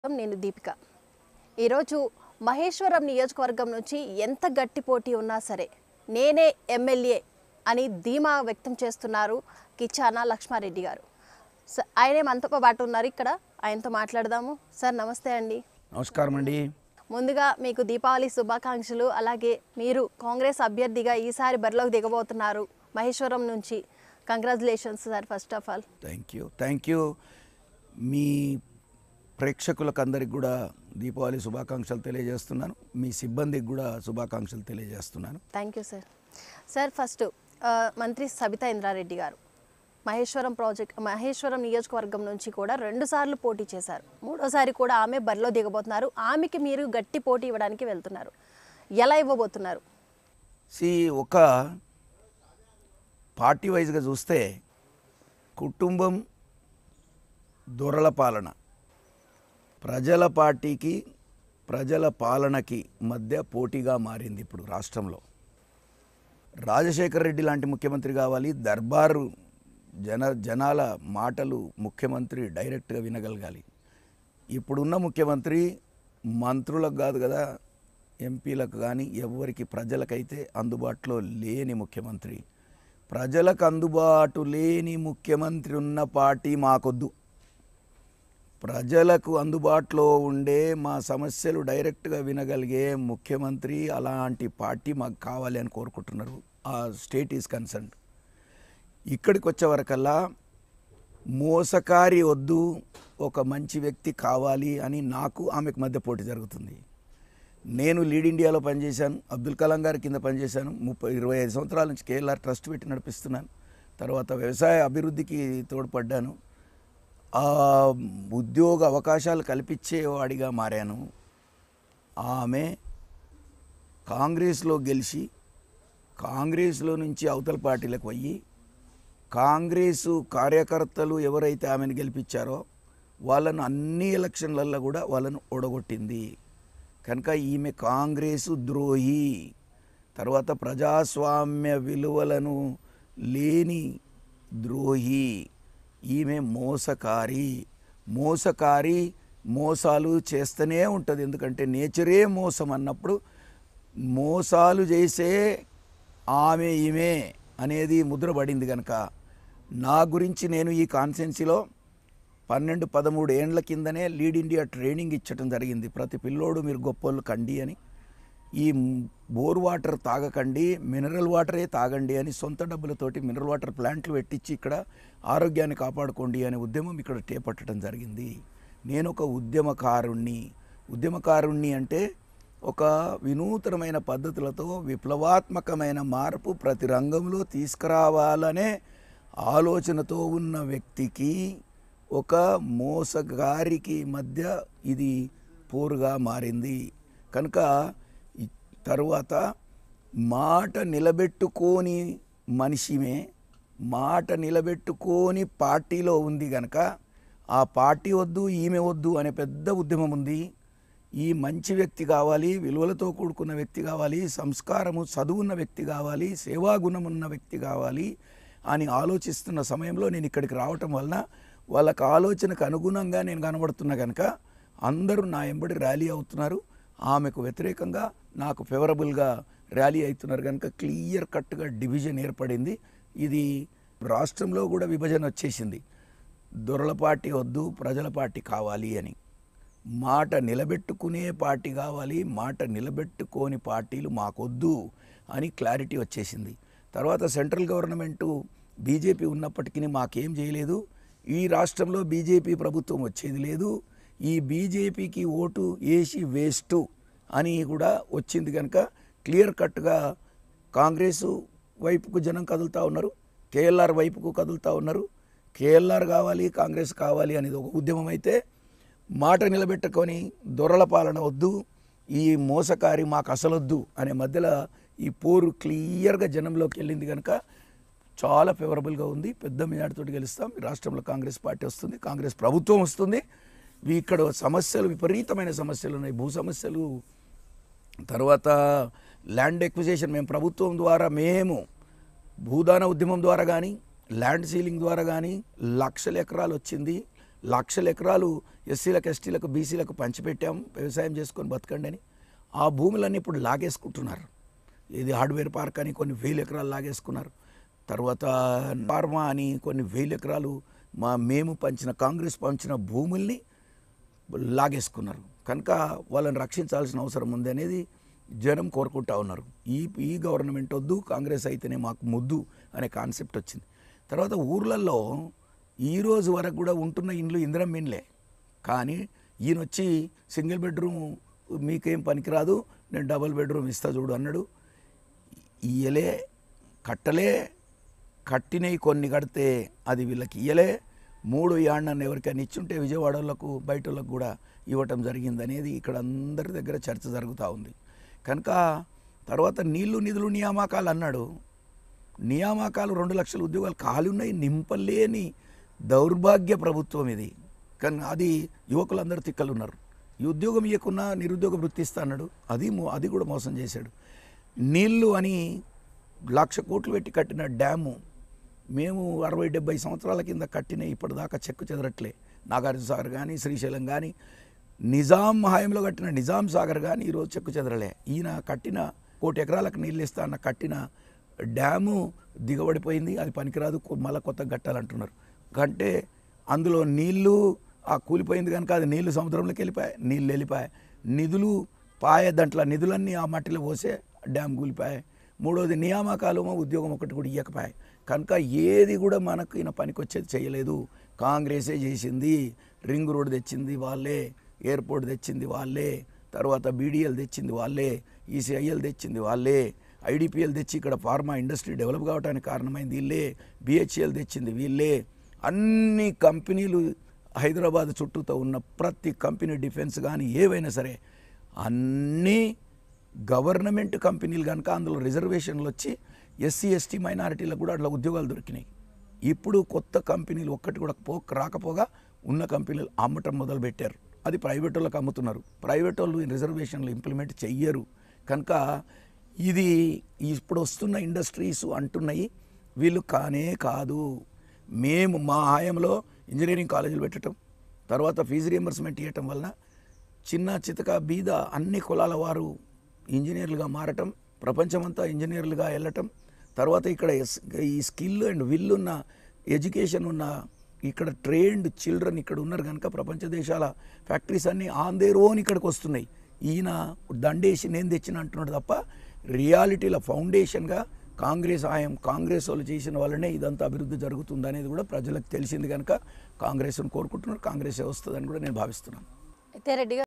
నేను దీపిక ఈరోజు మహేశ్వరం నియోజకవర్గం నుంచి ఎంత గట్టి పోటీ ఉన్నా సరే నేనే ఎమ్మెల్యే అని ధీమా వ్యక్తం చేస్తున్నారు కిచ్చానా లక్ష్మారెడ్డి గారు స- ఆయనే మనతో పాటు ఉన్నారు ఇక్కడ ఆయనతో మాట్లాడదాము సార్ నమస్తే అండి నమస్కారం అండి ముందుగా మీకు దీపావళి శుభాకాంక్షలు అలాగే మీరు కాంగ్రెస్ అభ్యర్థిగా ఈసారి బరిలోకి దిగబోతున్నారు మహేశ్వరం నుంచి congratulations sir first of all thank you thank you మీ ప్రేక్షకులకు అందరికి కూడా దీపావళి శుభాకాంక్షలు తెలియజేస్తున్నాను మీ సిబ్బందికి కూడా శుభాకాంక్షలు తెలియజేస్తున్నాను thank you sir sir first ఆ, మంత్రి సబితా ఇంద్రారెడ్డి గారు మహేశ్వరం ప్రాజెక్ట్ మహేశ్వరం నియోజకవర్గం నుంచి కూడా రెండు సార్లు పోటీ చేశారు మూడోసారి కూడా ఆమె బరిలో దిగబోతున్నారు ఆమెకి మీరు గట్టి పోటీ ఇవ్వడానికి వెళ్తున్నారు ఎలా ఇవ్వబోతున్నారు సి ఒక పార్టీ వైజ్గా చూస్తే కుటుంబం దొరల పాలన ప్రజల పార్టీకి ప్రజల పాలనకి మధ్య పోటీగా మారింది ఇప్పుడు రాష్ట్రంలో రాజశేఖర్ రెడ్డి లాంటి ముఖ్యమంత్రి కావాలి దర్బారు జన జనాల మాటలు ముఖ్యమంత్రి డైరెక్ట్గా వినగలగాలి ఇప్పుడున్న ముఖ్యమంత్రి మంత్రులకు కాదు కదా ఎంపీలకు కానీ ఎవరికి ప్రజలకైతే అందుబాటులో లేని ముఖ్యమంత్రి ప్రజలకు అందుబాటు లేని ముఖ్యమంత్రి ఉన్న పార్టీ మాకొద్దు ప్రజలకు అందుబాటులో ఉండే మా సమస్యలు డైరెక్ట్గా వినగలిగే ముఖ్యమంత్రి అలాంటి పార్టీ మాకు కావాలి అని కోరుకుంటున్నారు ఆ స్టేట్ ఈజ్ కన్సర్న్ ఇక్కడికి వచ్చే వరకల్లా మోసకారి వద్దు ఒక మంచి వ్యక్తి కావాలి అని నాకు ఆమెకు మధ్య పోటీ జరుగుతుంది నేను లీడ్ ఇండియాలో పనిచేశాను అబ్దుల్ కలాం గారి కింద పనిచేశాను ముప్పై ఇరవై ఐదు సంవత్సరాల నుంచి కేఎల్ఆర్ ట్రస్ట్ పెట్టి నడిపిస్తున్నాను తర్వాత వ్యవసాయ అభివృద్ధికి తోడ్పడ్డాను ఆ ఉద్యోగ అవకాశాలు కల్పించేవాడిగా మారాను ఆమె కాంగ్రెస్లో గెలిచి కాంగ్రెస్లో నుంచి అవతల పార్టీలకు పోయి కాంగ్రెసు కార్యకర్తలు ఎవరైతే ఆమెను గెలిపించారో వాళ్ళను అన్ని ఎలక్షన్లలో కూడా వాళ్ళను ఓడగొట్టింది కనుక ఈమె కాంగ్రెసు ద్రోహి తర్వాత ప్రజాస్వామ్య విలువలను లేని ద్రోహి ఈమె మోసకారి మోసకారి మోసాలు చేస్తూనే ఉంటుంది ఎందుకంటే నేచరే మోసం అన్నప్పుడు మోసాలు చేసే ఆమె ఈమె అనేది ముద్రపడింది కనుక నా గురించి నేను ఈ కాన్సెన్సీలో పన్నెండు పదమూడు ఏండ్ల కిందనే లీడ్ ఇండియా ట్రైనింగ్ ఇచ్చటం జరిగింది ప్రతి పిల్లోడు మీరు గొప్పోళ్ళు కండి అని ఈ బోర్ వాటర్ తాగకండి మినరల్ వాటరే తాగండి అని సొంత డబ్బులతోటి మినరల్ వాటర్ ప్లాంట్లు పెట్టించి ఇక్కడ ఆరోగ్యాన్ని కాపాడుకోండి అనే ఉద్యమం ఇక్కడ చేపట్టడం జరిగింది నేను ఒక ఉద్యమకారుణ్ణి ఉద్యమకారుణ్ణి అంటే ఒక వినూతనమైన పద్ధతులతో విప్లవాత్మకమైన మార్పు ప్రతి రంగంలో తీసుకురావాలనే ఆలోచనతో ఉన్న వ్యక్తికి ఒక మోసగారికి మధ్య ఇది పోరుగా మారింది కనుక ఈ తరువాత మాట నిలబెట్టుకోని మనిషిమే మాట నిలబెట్టుకోని పార్టీలో ఉంది గనక ఆ పార్టీ వద్దు ఈమె వద్దు అనే పెద్ద ఉద్యమం ఉంది ఈ మంచి వ్యక్తి కావాలి విలువలతో కూడుకున్న వ్యక్తి కావాలి సంస్కారము చదువున్న వ్యక్తి కావాలి సేవాగుణం ఉన్న వ్యక్తి కావాలి అని ఆలోచిస్తున్న సమయంలో నేను ఇక్కడికి రావటం వలన వాళ్ళకి ఆలోచనకు అనుగుణంగా నేను కనబడుతున్నా కనుక అందరూ నా ఎంబడి ర్యాలీ అవుతున్నారు ఆమెకు వ్యతిరేకంగా నాకు ఫేవరబుల్గా ర్యాలీ అవుతున్నారు కనుక క్లియర్ కట్గా డివిజన్ ఏర్పడింది ఇది రాష్ట్రంలో కూడా విభజన వచ్చేసింది దొరల పార్టీ వద్దు ప్రజల పార్టీ కావాలి అని మాట నిలబెట్టుకునే పార్టీ కావాలి మాట నిలబెట్టుకోని పార్టీలు మాకొద్దు అని క్లారిటీ వచ్చేసింది తర్వాత సెంట్రల్ గవర్నమెంటు బీజేపీ ఉన్నప్పటికీ మాకేం చేయలేదు ఈ రాష్ట్రంలో బీజేపీ ప్రభుత్వం వచ్చేది లేదు ఈ బీజేపీకి ఓటు వేసి వేస్ట్ అని కూడా వచ్చింది కనుక క్లియర్ కట్గా కాంగ్రెస్ వైపుకు జనం కదులుతూ ఉన్నారు కేఎల్ఆర్ వైపుకు కదులుతూ ఉన్నారు కేఎల్ఆర్ కావాలి కాంగ్రెస్ కావాలి అనేది ఒక ఉద్యమం అయితే మాట నిలబెట్టుకొని దొరల పాలన వద్దు ఈ మోసకారి మాకు అసలొద్దు అనే మధ్యలో ఈ పోరు క్లియర్గా జనంలోకి వెళ్ళింది కనుక చాలా ఫేవరబుల్గా ఉంది పెద్ద మెజార్టీతో గెలుస్తాం ఈ రాష్ట్రంలో కాంగ్రెస్ పార్టీ వస్తుంది కాంగ్రెస్ ప్రభుత్వం వస్తుంది ఈ ఇక్కడ సమస్యలు విపరీతమైన సమస్యలు ఉన్నాయి భూ సమస్యలు తర్వాత ల్యాండ్ ఎక్విజేషన్ మేము ప్రభుత్వం ద్వారా మేము భూదాన ఉద్యమం ద్వారా కానీ ల్యాండ్ సీలింగ్ ద్వారా కానీ లక్షల ఎకరాలు వచ్చింది లక్షల ఎకరాలు ఎస్సీలకు ఎస్టీలకు బీసీలకు పంచిపెట్టాం వ్యవసాయం చేసుకొని బతకండి అని ఆ భూములన్నీ ఇప్పుడు లాగేసుకుంటున్నారు ఇది హార్డ్వేర్ పార్క్ అని కొన్ని వేల ఎకరాలు లాగేసుకున్నారు తర్వాత ఫార్మా అని కొన్ని వేల ఎకరాలు మా మేము పంచిన కాంగ్రెస్ పంచిన భూముల్ని లాగేసుకున్నారు కనుక వాళ్ళని రక్షించాల్సిన అవసరం ఉంది అనేది జనం కోరుకుంటా ఉన్నారు ఈ ఈ గవర్నమెంట్ వద్దు కాంగ్రెస్ అయితేనే మాకు ముద్దు అనే కాన్సెప్ట్ వచ్చింది తర్వాత ఊర్లలో ఈ రోజు వరకు కూడా ఉంటున్న ఇండ్లు ఇందిరం ఇండ్లే కానీ ఈయన వచ్చి సింగిల్ బెడ్రూమ్ మీకేం పనికిరాదు నేను డబుల్ బెడ్రూమ్ ఇస్తా చూడు అన్నాడు ఇయ్యలే కట్టలే కట్టినవి కొన్ని కడితే అది వీళ్ళకి ఇయ్యలే మూడు యాడ్నన్ను ఎవరికైనా ఇచ్చుంటే విజయవాడ వాళ్ళకు బయట వాళ్ళకు కూడా ఇవ్వటం జరిగింది అనేది ఇక్కడ అందరి దగ్గర చర్చ జరుగుతూ ఉంది కనుక తర్వాత నీళ్లు నిధులు నియామకాలు అన్నాడు నియామకాలు రెండు లక్షల ఉద్యోగాలు ఖాళీ ఉన్నాయి నింపలేని దౌర్భాగ్య ప్రభుత్వం ఇది కానీ అది యువకులందరూ తిక్కలు ఉన్నారు ఈ ఉద్యోగం ఇవ్వకున్నా నిరుద్యోగ వృత్తి ఇస్తా అన్నాడు అది మో- అది కూడా మోసం చేశాడు నీళ్లు అని లక్ష కోట్లు పెట్టి కట్టిన డ్యాము మేము అరవై డెబ్బై సంవత్సరాల కింద కట్టిన ఇప్పటిదాకా చెక్కు చెదరట్లే నాగార్జున సాగర్ కానీ శ్రీశైలం కానీ నిజాం హయాంలో కట్టిన నిజాం సాగర్ కానీ ఈరోజు చెక్కు చెదరలే ఈయన కట్టిన కోటి ఎకరాలకు నీళ్ళు ఇస్తా అన్న కట్టిన డ్యాము దిగబడిపోయింది అది పనికిరాదు కొ- మళ్ళా కొత్తగా కట్టాలంటున్నారు అంటే అందులో నీళ్లు ఆ కూలిపోయింది కనుక అది నీళ్లు సముద్రంలోకి వెళ్ళిపోయాయి నీళ్ళు వెళ్ళిపోయాయి నిధులు పాయ దాంట్లో నిధులన్నీ ఆ మట్టిలో పోసే డ్యామ్ కూలిపోయాయి మూడోది నియామకాలు ఉద్యోగం ఒకటి కూడా ఇవ్వకపోయాయి కనుక ఏది కూడా మనకు ఈయన పనికొచ్చేది చేయలేదు కాంగ్రెసే చేసింది రింగ్ రోడ్ తెచ్చింది వాళ్ళే ఎయిర్పోర్ట్ తెచ్చింది వాళ్ళే తర్వాత బీడీఎల్ తెచ్చింది వాళ్ళే ఈసీఐఎల్ తెచ్చింది వాళ్ళే ఐడిపిఎల్ తెచ్చి ఇక్కడ ఫార్మా ఇండస్ట్రీ డెవలప్ కావడానికి కారణమైంది వీళ్ళే బిహెచ్ఎల్ తెచ్చింది వీళ్ళే అన్ని కంపెనీలు హైదరాబాద్ చుట్టూతో ఉన్న ప్రతి కంపెనీ డిఫెన్స్ కానీ ఏవైనా సరే అన్నీ గవర్నమెంట్ కంపెనీలు కనుక అందులో రిజర్వేషన్లు వచ్చి ఎస్సీ ఎస్టీ మైనారిటీలకు కూడా అట్లా ఉద్యోగాలు దొరికినాయి ఇప్పుడు కొత్త కంపెనీలు ఒక్కటి కూడా పో రాకపోగా ఉన్న కంపెనీలు అమ్మటం మొదలు పెట్టారు అది ప్రైవేట్ వాళ్ళకి అమ్ముతున్నారు ప్రైవేట్ వాళ్ళు ఈ రిజర్వేషన్లు ఇంప్లిమెంట్ చెయ్యరు కనుక ఇది ఇప్పుడు వస్తున్న ఇండస్ట్రీస్ అంటున్నాయి వీళ్ళు కానే కాదు మేము మా హయాంలో ఇంజనీరింగ్ కాలేజీలు పెట్టడం తర్వాత ఫీజు రియంబర్స్మెంట్ ఇవ్వటం వలన చిన్న చితక బీద అన్ని కులాల వారు ఇంజనీర్లుగా మారటం ప్రపంచమంతా ఇంజనీర్లుగా వెళ్ళటం తర్వాత ఇక్కడ ఎస్- ఈ స్కిల్ అండ్ విల్ ఉన్న ఎడ్యుకేషన్ ఉన్న ఇక్కడ ట్రైన్డ్ చిల్డ్రన్ ఇక్కడ ఉన్నారు కనుక ప్రపంచ దేశాల ఫ్యాక్టరీస్ అన్నీ ఆన్ దేర్ ఓన్ ఇక్కడికి వస్తున్నాయి ఈయన దండేసి నేను తెచ్చిన అంటున్నాడు తప్ప రియాలిటీల ఫౌండేషన్గా కాంగ్రెస్ ఆయం కాంగ్రెస్ వాళ్ళు చేసిన వల్లనే ఇదంతా అభివృద్ధి జరుగుతుంది అనేది కూడా ప్రజలకు తెలిసింది కనుక కాంగ్రెస్ను కోరుకుంటున్నారు కాంగ్రెస్ వస్తుందని కూడా నేను భావిస్తున్నాను అయితే రెడ్డి గారు